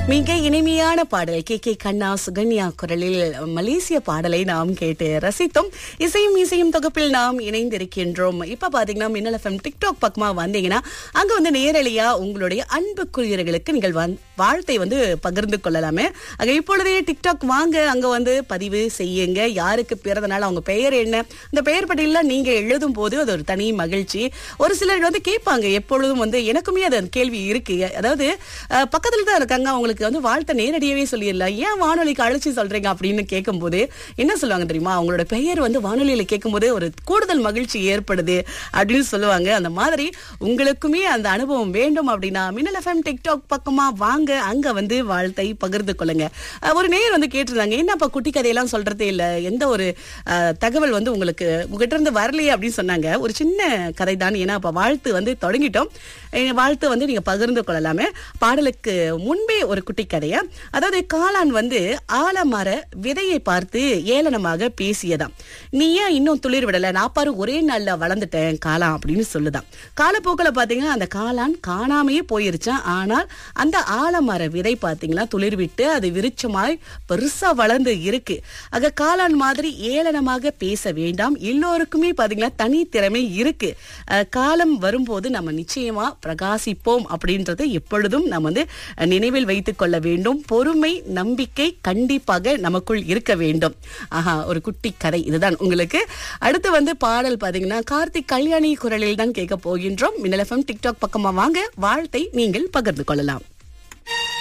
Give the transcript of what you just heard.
மிக இனிமையான பாடல் கே கே கண்ணா சுகன்யா குரலில் மலேசிய பாடலை நாம் கேட்டு ரசித்தோம் இசையும் இசையும் தொகுப்பில் நாம் இணைந்திருக்கின்றோம் இப்ப பாத்தீங்கன்னா மின்னல் எஃப்எம் டிக்டாக் பக்கமா வந்தீங்கன்னா அங்க வந்து நேரடியா உங்களுடைய அன்புக்குரியர்களுக்கு நீங்கள் வந்- வாழ்த்தை வந்து பகிர்ந்து கொள்ளலாமே அங்க இப்பொழுதே டிக்டாக் வாங்க அங்க வந்து பதிவு செய்யுங்க யாருக்கு பிறந்த நாள் அவங்க பெயர் என்ன அந்த பெயர் பட்டியல நீங்க எழுதும் போது அது ஒரு தனி மகிழ்ச்சி ஒரு சிலர் வந்து கேட்பாங்க எப்பொழுதும் வந்து எனக்குமே அது கேள்வி இருக்கு அதாவது அஹ், பக்கத்துல தான் இருக்காங்க அவங்களுக்கு வந்து வாழ்த்தை நேரடியாவே சொல்லிடலாம் ஏன் வானொலிக்கு அழைச்சி சொல்றீங்க அப்படின்னு கேட்கும்போது என்ன சொல்லுவாங்க தெரியுமா அவங்களோட பெயர் வந்து வானொலியில கேட்கும்போது ஒரு கூடுதல் மகிழ்ச்சி ஏற்படுது அப்படின்னு சொல்லுவாங்க அந்த மாதிரி உங்களுக்குமே அந்த அனுபவம் வேண்டும் அப்படின்னா மின்னல் எஃப்எம் டிக்டாக் பக்கமா வாங்க அங்க வந்து வாழ்த்தை பகிர்ந்து கொள்ளுங்க அஹ், ஒரு நேர் வந்து கேட்டிருந்தாங்க என்னப்பா குட்டி கதையெல்லாம் சொல்றதே இல்ல எந்த ஒரு அஹ், தகவல் வந்து உங்களுக்கு உங்ககிட்ட இருந்து வரலையே அப்படின்னு சொன்னாங்க ஒரு சின்ன கதை தான் ஏன்னா அப்ப வாழ்த்து வந்து தொடங்கிட்டோம் அஹ், வாழ்த்து வந்து நீங்க பகிர்ந்து கொள்ளலாமே பாடலுக்கு முன்பே ஒரு குட்டி கதையா அதாவது காளான் வந்து ஆலமர விதையை பார்த்து ஏளனமாக பேசியதாம் நீ ஏன் இன்னும் துளிர் விடல நான் பாரு ஒரே நாள்ல வளர்ந்துட்டேன் காளான் அப்படின்னு சொல்லுதாம் காலப்போக்கில் பாத்தீங்கன்னா அந்த காளான் காணாமையே போயிருச்சான் ஆனால் அந்த ஆலமர விதை பாத்தீங்கன்னா துளிர் விட்டு அது விருட்சமாய் பெருசா வளர்ந்து இருக்கு ஆக காளான் மாதிரி ஏளனமாக பேச வேண்டாம் எல்லோருக்குமே பாத்தீங்கன்னா தனித்திறமை இருக்கு அஹ், காலம் வரும்போது நம்ம நிச்சயமா பிரகாசிப்போம் அப்படின்றத எப்பொழுதும் நம்ம வந்து அஹ், நினைவில் வைத்துக் கொள்ள வேண்டும் பொறுமை நம்பிக்கை கண்டிப்பாக நமக்குள் இருக்க வேண்டும் ஆஹா ஒரு குட்டி கதை இதுதான் உங்களுக்கு அடுத்து வந்து பாடல் பாத்தீங்கன்னா கார்த்திக் கல்யாணி குரலில் தான் கேட்க போகின்றோம் மின்னல் எஃப்எம் டிக்டாக் பக்கமா வாங்க வாழ்த்தை நீங்கள் பகிர்ந்து கொள்ளலாம்